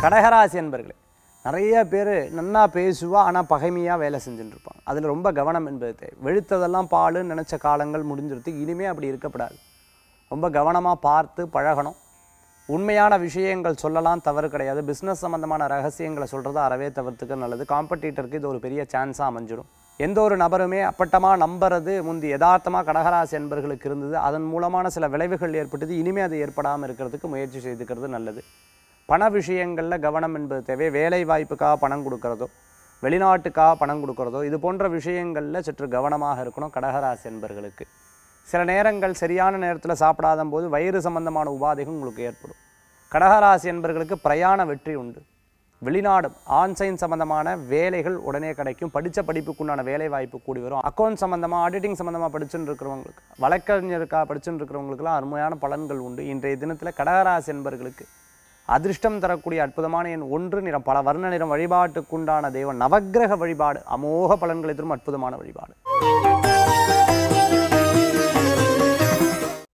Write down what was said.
கடகராசி என்பர்களே நிறைய பேர் நன்னா பேசுவா ஆனால் பகைமையாக வேலை செஞ்சுட்டு இருப்பாங்க அதில் ரொம்ப கவனம் என்பது தேவை வெளுத்ததெல்லாம் பாலுன்னு நினச்ச காலங்கள் முடிஞ்சிருது இனிமே அப்படி இருக்கப்படாது ரொம்ப கவனமாக பார்த்து பழகணும் உண்மையான விஷயங்கள் சொல்லலாம் தவறு கிடையாது பிஸ்னஸ் சம்மந்தமான ரகசியங்களை சொல்கிறது அறவே தவிர்த்துக்க நல்லது காம்படிட்டருக்கு இது ஒரு பெரிய சான்ஸாக அமைஞ்சிடும் எந்த ஒரு நபருமே அப்பட்டமாக நம்புறது முந்தி யதார்த்தமாக கடகராசி என்பர்களுக்கு இருந்தது அதன் மூலமான சில விளைவுகள் ஏற்பட்டது இனிமே அது ஏற்படாமல் இருக்கிறதுக்கு முயற்சி செய்துக்கிறது நல்லது பண விஷயங்களில் கவனம் என்பது தேவை வேலை வாய்ப்புக்காக பணம் கொடுக்கறதோ வெளிநாட்டுக்காக பணம் கொடுக்கறதோ இது போன்ற விஷயங்களில் சற்று கவனமாக இருக்கணும் கடகராசி என்பர்களுக்கு சில நேரங்கள் சரியான நேரத்தில் சாப்பிடாத போது வயிறு சம்பந்தமான உபாதைகள் உங்களுக்கு ஏற்படும் கடகராசி என்பர்களுக்கு பிரயாண வெற்றி உண்டு வெளிநாடு ஆன்சைன் சம்பந்தமான வேலைகள் உடனே கிடைக்கும் படித்த படிப்புக்குண்டான வேலை வாய்ப்பு கூடி வரும் அக்கௌண்ட் சம்பந்தமாக ஆடிட்டிங் சம்பந்தமாக படிச்சுட்டு இருக்கிறவங்களுக்கு வழக்கறிஞருக்காக படிச்சுட்டு இருக்கிறவங்களுக்குலாம் அருமையான பலன்கள் உண்டு இன்றைய தினத்தில் கடகராசி என்பர்களுக்கு அதிர்ஷ்டம் தரக்கூடிய அற்புதமான எண் ஒன்று நிறம் பல வர்ண நிறம் வழிபாட்டுக்குண்டான தெய்வம் நவக்கிரக வழிபாடு அமோக பலன்களை தரும் அற்புதமான வழிபாடு